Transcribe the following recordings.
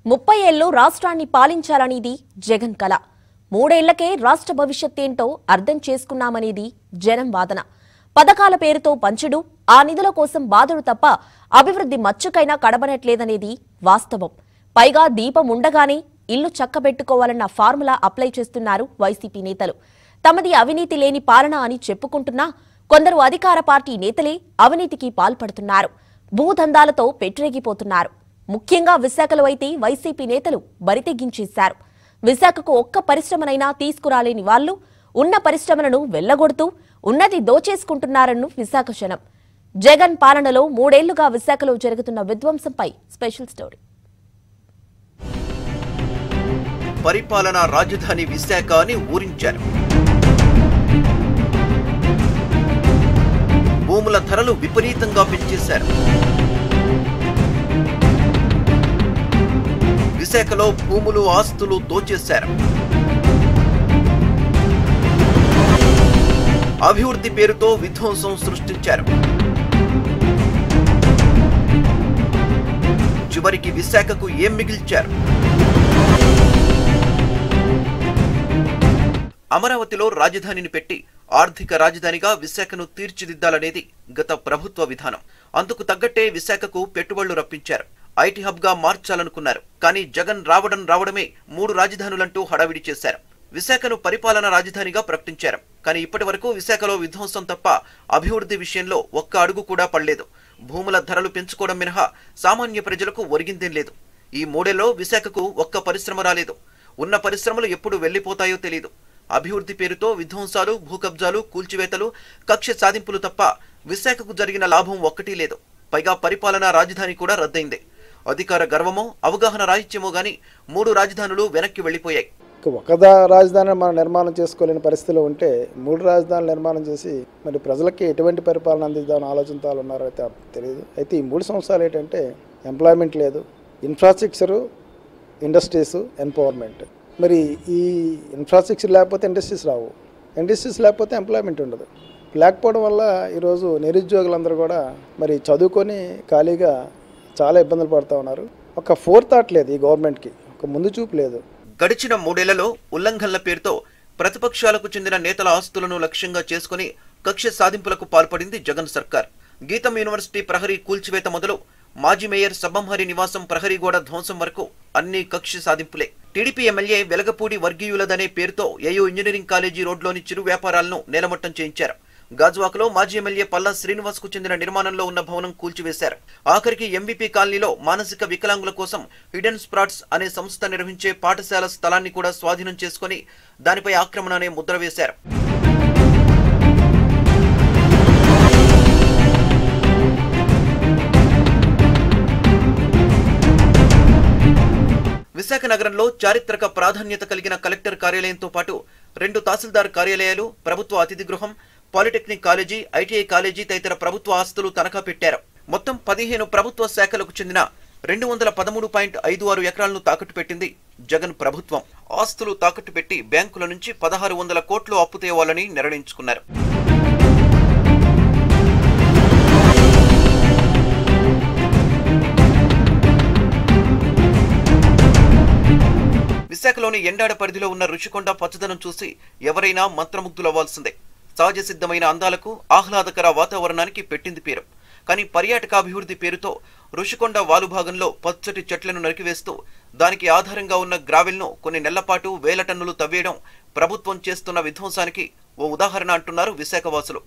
ముప్పై ఏళ్లు రాష్ట్రాన్ని పాలించాలనేది జగన్ కల మూడేళ్లకే రాష్ట్ర భవిష్యత్ ఏంటో అర్థం చేసుకున్నామనేది జనం వాదన పథకాల పేరుతో పంచుడు ఆ నిధుల కోసం బాధలు తప్ప అభివృద్ధి మచ్చుకైనా కడబనట్లేదనేది వాస్తవం పైగా దీపం ఉండగానే ఇల్లు చక్కబెట్టుకోవాలన్న ఫార్ములా అప్లై చేస్తున్నారు వైసీపీ నేతలు తమది అవినీతి లేని పాలన అని చెప్పుకుంటున్నా కొందరు అధికార పార్టీ నేతలే అవినీతికి పాల్పడుతున్నారు భూదందాలతో పెట్టిరెగిపోతున్నారు ముఖ్యంగా విశాఖలో అయితే వైసీపీ నేతలు బరితెగించేశారు విశాఖకు ఒక్క పరిశ్రమనైనా తీసుకురాలేని వాళ్లు ఉన్న పరిశ్రమలను వెళ్లగొడుతూ ఉన్నది దోచేసుకుంటున్నారన్ను విశాఖ జనం జగన్ పాలనలో మూడేళ్లుగా విశాఖలో జరుగుతున్న విధ్వంసంపై స్పెషల్ స్టోరీ పరిపాలనా రాజధాని విశాఖ అని ఊరించారు భూముల ధరలు విపరీతంగా పెంచేశారు విశాఖలో భూములు ఆస్తులు దోచేశారు అభివృద్ధి పేరుతో విధ్వంసం సృష్టించారు చివరికి విశాఖకు ఏం మిగిల్చారు అమరావతిలో రాజధానిని పెట్టి ఆర్థిక రాజధానిగా విశాఖను తీర్చిదిద్దాలనేది గత ప్రభుత్వ విధానం అందుకు తగ్గట్టే విశాఖకు పెట్టుబడులు రప్పించారు ఐటీ హబ్ గా మార్చాలనుకున్నారు కానీ జగన్ రావడం రావడమే మూడు రాజధానులంటూ హడావిడి చేశారు విశాఖను పరిపాలన రాజధానిగా ప్రకటించారు కానీ ఇప్పటి వరకు విశాఖలో విధ్వంసం తప్ప అభివృద్ధి విషయంలో ఒక్క అడుగు కూడా పడలేదు భూముల ధరలు పెంచుకోవడం మినహా సామాన్య ప్రజలకు ఒరిగిందేం లేదు ఈ మూడేలో విశాఖకు ఒక్క పరిశ్రమ రాలేదు ఉన్న పరిశ్రమలు ఎప్పుడు వెళ్లిపోతాయో తెలియదు అభివృద్ధి పేరుతో విధ్వంసాలు భూకబ్జాలు కూల్చివేతలు కక్ష సాధింపులు తప్ప విశాఖకు జరిగిన లాభం ఒక్కటీ లేదు పైగా పరిపాలనా రాజధాని కూడా రద్దయింది అధికార గర్వమో అవగాహన రాహిత్యమో గాని మూడు రాజధానులు వెనక్కి వెళ్లిపోయాయి ఇక ఒకదా రాజధాని మనం నిర్మాణం చేసుకోలేని పరిస్థితిలో ఉంటే మూడు రాజధానులు నిర్మాణం చేసి మరి ప్రజలకి ఎటువంటి పరిపాలన అందిద్దామని ఆలోచనతో వాళ్ళు ఉన్నారో అయితే తెలియదు అయితే ఈ మూడు సంవత్సరాలు ఏంటంటే ఎంప్లాయ్మెంట్ లేదు ఇన్ఫ్రాస్ట్రక్చరు ఇండస్ట్రీస్ ఎంపవర్మెంట్ మరి ఈ ఇన్ఫ్రాస్ట్రక్చర్ లేకపోతే ఇండస్ట్రీస్ రావు ఇండస్ట్రీస్ లేకపోతే ఎంప్లాయ్మెంట్ ఉండదు లేకపోవడం వల్ల ఈరోజు నిరుద్యోగులందరూ కూడా మరి చదువుకొని ఖాళీగా చాలా ఇబ్బందులు పడుతూ ఉన్నారు ఒక ఫోర్ థాట్ లేదు ఈ గవర్నమెంట్కి ఒక ముందు చూపు లేదు గడిచిన మూడేళ్లలో ఉల్లంఘనల పేరుతో ప్రతిపక్షాలకు చెందిన నేతల ఆస్తులను లక్ష్యంగా చేసుకుని కక్ష సాధింపులకు పాల్పడింది జగన్ సర్కార్ గీతం యూనివర్సిటీ ప్రహరీ కూల్చివేత మొదలు మాజీ మేయర్ సబ్బంహరి నివాసం ప్రహరీ గోడ ధ్వంసం వరకు అన్ని కక్ష సాధింపులే టీడీపీ ఎమ్మెల్యే వెలగపూడి వర్గీయులదనే పేరుతో ఏయూ ఇంజనీరింగ్ కాలేజీ రోడ్లోని చిరు వ్యాపారాలను నేలమట్టం చేయించారు గాజువాకలో మాజీ ఎమ్మెల్యే పల్లా శ్రీనివాస్ కు చెందిన నిర్మాణంలో ఉన్న భవనం కూల్చివేశారు ఆఖరికి ఎంబీపీ కాలనీలో మానసిక వికలాంగుల కోసం హిడెన్ స్ప్రాట్స్ అనే సంస్థ నిర్వహించే పాఠశాల స్థలాన్ని కూడా స్వాధీనం చేసుకుని దానిపై ఆక్రమణ అనే ముద్ర వేశారు విశాఖ నగరంలో చారిత్రక ప్రాధాన్యత కలిగిన కలెక్టర్ కార్యాలయంతో పాటు రెండు తహసీల్దార్ కార్యాలయాలు ప్రభుత్వ అతిథి గృహం పాలిటెక్నిక్ కాలేజీ ఐటీఐ కాలేజీ తదితర ప్రభుత్వ ఆస్తులు తనఖా పెట్టారు మొత్తం పదిహేను ప్రభుత్వ శాఖలకు చెందిన రెండు వందల పదమూడు పాయింట్ ఐదు ఆరు ఎకరాలను తాకట్టు పెట్టింది జగన్ ప్రభుత్వం ఆస్తులు తాకట్టు పెట్టి బ్యాంకుల నుంచి పదహారు వందల కోట్లు అప్పు తేవాలని నిర్ణయించుకున్నారు విశాఖలోని ఎండాడ పరిధిలో ఉన్న రుషికొండ పచ్చదనం చూసి ఎవరైనా మంత్రముగ్ధులవ్వాల్సిందే సహజ సిద్ధమైన అందాలకు ఆహ్లాదకర వాతావరణానికి పెట్టింది పేరు కానీ పర్యాటకాభివృద్ధి పేరుతో రుషికొండ వాలుభాగంలో పచ్చటి చెట్లను నరికివేస్తూ దానికి ఆధారంగా ఉన్న గ్రావెల్ను కొన్ని నెలల పాటు వేల టన్నులు తవ్వేయడం ప్రభుత్వం చేస్తున్న విధ్వంసానికి ఓ ఉదాహరణ అంటున్నారు విశాఖవాసులు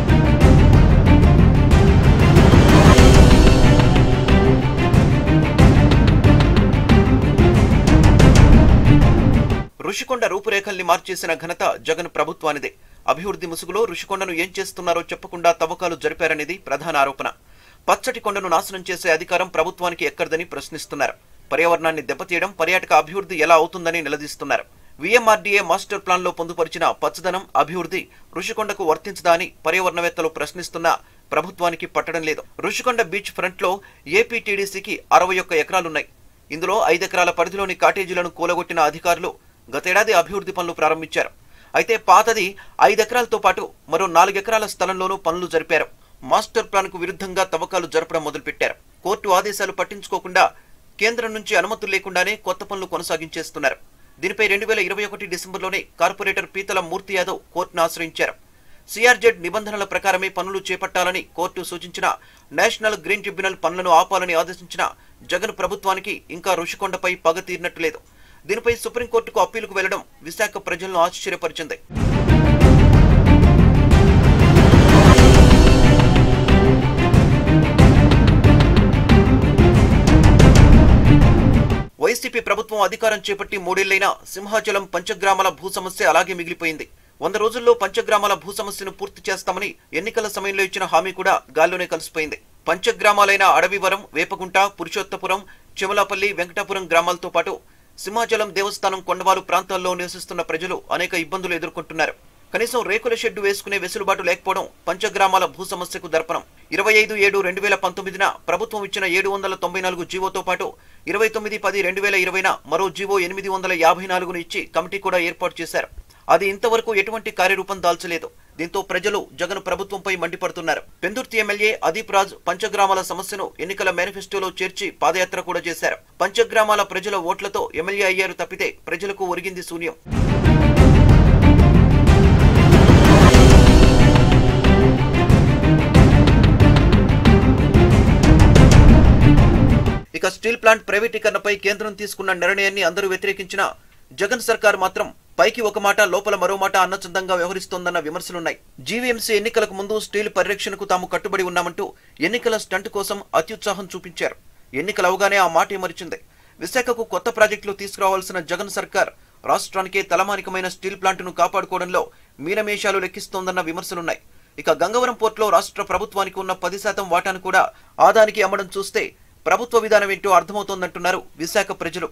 ఋషికొండ రూపురేఖల్ని మార్చేసిన ఘనత జగన్ ప్రభుత్వానిదే అభివృద్ధి ముసుగులో ఋషికొండను ఏం చేస్తున్నారో చెప్పకుండా తవ్వకాలు జరిపారనేది ప్రధాన ఆరోపణ పచ్చటి కొండను నాశనం చేసే అధికారం ప్రభుత్వానికి ఎక్కడదని ప్రశ్నిస్తున్నారు పర్యావరణాన్ని దెబ్బతీయడం పర్యాటక అభివృద్ధి ఎలా అవుతుందని నిలదీస్తున్నారు విఎంఆర్డీఏ మాస్టర్ ప్లాన్ లో పొందుపరిచిన పచ్చదనం అభివృద్ధి ఋషికొండకు వర్తించదా అని పర్యావరణవేత్తలు ప్రశ్నిస్తున్నా ప్రభుత్వానికి పట్టడం లేదు ఋషికొండ బీచ్ ఫ్రంట్ లో ఏపీ టీడీసీకి అరవై ఒక్క ఎకరాలున్నాయి ఇందులో ఐదెకరాల పరిధిలోని కాటేజీలను కూలగొట్టిన అధికారులు గతేడాది అభివృద్ధి పనులు ప్రారంభించారు అయితే పాతది ఐదెకరాలతో పాటు మరో నాలుగెకరాల స్థలంలోనూ పనులు జరిపారు మాస్టర్ ప్లాన్ కు విరుద్ధంగా తవ్వకాలు జరపడం మొదలుపెట్టారు కోర్టు ఆదేశాలు పట్టించుకోకుండా కేంద్రం నుంచి అనుమతులు లేకుండానే కొత్త పనులు కొనసాగించేస్తున్నారు దీనిపై రెండు వేల ఇరవై ఒకటి డిసెంబర్లోనే కార్పొరేటర్ పీతల మూర్తి యాదవ్ కోర్టును ఆశ్రయించారు సిఆర్జెడ్ నిబంధనల ప్రకారమే పనులు చేపట్టాలని కోర్టు సూచించిన నేషనల్ గ్రీన్ ట్రిబ్యునల్ పనులను ఆపాలని ఆదేశించిన జగన్ ప్రభుత్వానికి ఇంకా రుషికొండపై పగ తీరినట్టు లేదు దీనిపై సుప్రీంకోర్టుకు అప్పీలుకు వెళ్లడం విశాఖ ప్రజలను ఆశ్చర్యపరిచింది వైసీపీ ప్రభుత్వం అధికారం చేపట్టి మూడేళ్లైనా సింహాచలం పంచగ్రామాల భూ సమస్య అలాగే మిగిలిపోయింది వంద రోజుల్లో పంచగ్రామాల భూ సమస్యను పూర్తి చేస్తామని ఎన్నికల సమయంలో ఇచ్చిన హామీ కూడా గాల్లోనే కలిసిపోయింది పంచగ్రామాలైన అడవివరం వేపగుంట పురుషోత్తపురం చెమలాపల్లి వెంకటాపురం గ్రామాలతో పాటు సింహాచలం దేవస్థానం కొండవాలు ప్రాంతాల్లో నివసిస్తున్న ప్రజలు అనేక ఇబ్బందులు ఎదుర్కొంటున్నారు కనీసం రేకుల షెడ్డు వేసుకునే వెసులుబాటు లేకపోవడం పంచగ్రామాల భూ సమస్యకు దర్పణం ఇరవై ఐదు ఏడు రెండు వేల పంతొమ్మిదిన ప్రభుత్వం ఇచ్చిన ఏడు వందల తొంభై నాలుగు జీవోతో పాటు ఇరవై తొమ్మిది పది రెండు వేల ఇరవైన మరో జీవో ఎనిమిది వందల యాభై నాలుగును ఇచ్చి కమిటీ కూడా ఏర్పాటు చేశారు అది ఇంతవరకు ఎటువంటి కార్యరూపం దాల్చలేదు దీంతో ప్రజలు జగన్ ప్రభుత్వంపై మండిపడుతున్నారు పెందుర్తి ఎమ్మెల్యే అదీప్ రాజ్ పంచగ్రామాల సమస్యను ఎన్నికల మేనిఫెస్టోలో చేర్చి పాదయాత్ర కూడా చేశారు పంచగ్రామాల ప్రజల ఓట్లతో ఎమ్మెల్యే అయ్యారు తప్పితే ప్రజలకు ఒరిగింది శూన్యం ఇక స్టీల్ ప్లాంట్ ప్రైవేటీకరణపై కేంద్రం తీసుకున్న నిర్ణయాన్ని అందరూ వ్యతిరేకించినా జగన్ సర్కార్ మాత్రం పైకి ఒక మాట లోపల మరో మాట అన్నచందంగా వ్యవహరిస్తోందన్న విమర్శలున్నాయి జీవీఎంసీ ఎన్నికలకు ముందు స్టీల్ పరిరక్షణకు తాము కట్టుబడి ఉన్నామంటూ ఎన్నికల స్టంట్ కోసం అత్యుత్సాహం చూపించారు ఎన్నికలు అవగానే ఆ మాట మరిచింది విశాఖకు కొత్త ప్రాజెక్టులు తీసుకురావాల్సిన జగన్ సర్కార్ రాష్ట్రానికే తలమానికమైన స్టీల్ ప్లాంటును కాపాడుకోవడంలో మీనమేషాలు లెక్కిస్తోందన్న విమర్శలున్నాయి ఇక గంగవరం పోర్టులో రాష్ట్ర ప్రభుత్వానికి ఉన్న పది శాతం వాటాను కూడా ఆదానికి అమ్మడం చూస్తే ప్రభుత్వ విధానం ఏంటో అర్థమవుతోందంటున్నారు విశాఖ ప్రజలు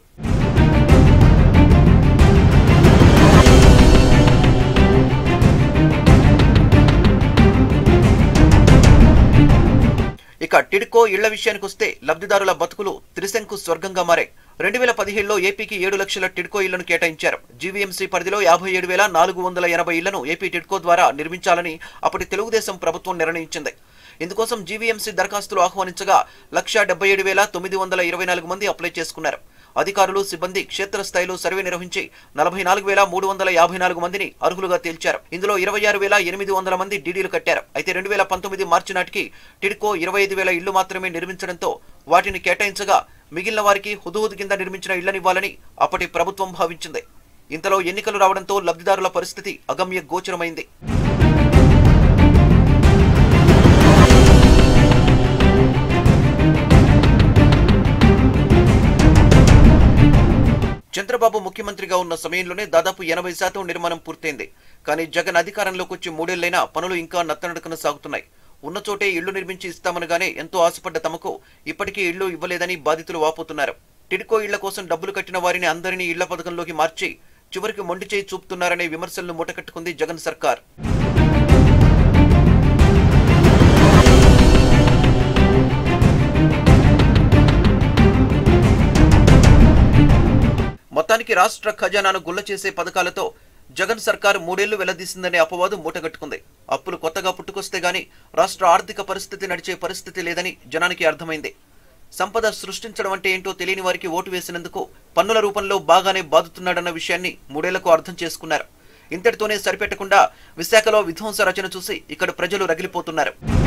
ఇక టిడ్కో ఇళ్ల విషయానికి వస్తే లబ్ధిదారుల బతుకులు త్రిశంకు స్వర్గంగా మారాయి రెండు వేల పదిహేడులో ఏపీకి ఏడు లక్షల టిడ్కో ఇళ్లను కేటాయించారు జీవీఎంసీ పరిధిలో యాభై ఏడు వేల నాలుగు వందల ఎనభై ఇళ్లను ఏపీ టిడ్కో ద్వారా నిర్మించాలని అప్పటి తెలుగుదేశం ప్రభుత్వం నిర్ణయించింది ఇందుకోసం జీవీఎంసీ దరఖాస్తులు ఆహ్వానించగా లక్ష డెబ్బై ఏడు వేల తొమ్మిది వందల ఇరవై నాలుగు మంది అప్లై చేసుకున్నారు అధికారులు సిబ్బంది క్షేత్రస్థాయిలో సర్వే నిర్వహించి నలభై నాలుగు వేల మూడు వందల యాభై నాలుగు మందిని అర్హులుగా తేల్చారు ఇందులో ఇరవై ఆరు వేల ఎనిమిది వందల మంది డీడీలు కట్టారు అయితే రెండు వేల పంతొమ్మిది మార్చి నాటికి టిడ్కో ఇరవై ఐదు వేల ఇళ్లు మాత్రమే నిర్మించడంతో వాటిని కేటాయించగా మిగిలిన వారికి హుదుహుదు కింద నిర్మించిన ఇళ్లనివ్వాలని అప్పటి ప్రభుత్వం భావించింది ఇంతలో ఎన్నికలు రావడంతో లబ్ధిదారుల పరిస్థితి అగమ్య గోచరమైంది చంద్రబాబు ముఖ్యమంత్రిగా ఉన్న సమయంలోనే దాదాపు ఎనభై శాతం నిర్మాణం పూర్తయింది కానీ జగన్ అధికారంలోకి వచ్చి మూడేళ్లైనా పనులు ఇంకా నత్తనడకన సాగుతున్నాయి ఉన్న చోటే ఇళ్లు నిర్మించి ఇస్తామనగానే ఎంతో ఆశపడ్డ తమకు ఇప్పటికీ ఇళ్లు ఇవ్వలేదని బాధితులు వాపోతున్నారు టిడ్కో ఇళ్ల కోసం డబ్బులు కట్టిన వారిని అందరినీ ఇళ్ల పథకంలోకి మార్చి చివరికి మొండి చేయి చూపుతున్నారనే విమర్శలను మూటకట్టుకుంది జగన్ సర్కార్ మొత్తానికి రాష్ట్ర ఖజానాను గుల్ల చేసే పథకాలతో జగన్ సర్కార్ మూడేళ్లు వెల్లదీసిందనే అపవాదు మూటగట్టుకుంది అప్పులు కొత్తగా పుట్టుకొస్తే గాని రాష్ట్ర ఆర్థిక పరిస్థితి నడిచే పరిస్థితి లేదని జనానికి అర్థమైంది సంపద సృష్టించడం అంటే ఏంటో తెలియని వారికి ఓటు వేసినందుకు పన్నుల రూపంలో బాగానే బాదుతున్నాడన్న విషయాన్ని మూడేళ్లకు అర్థం చేసుకున్నారు ఇంతటితోనే సరిపెట్టకుండా విశాఖలో విధ్వంస రచన చూసి ఇక్కడ ప్రజలు రగిలిపోతున్నారు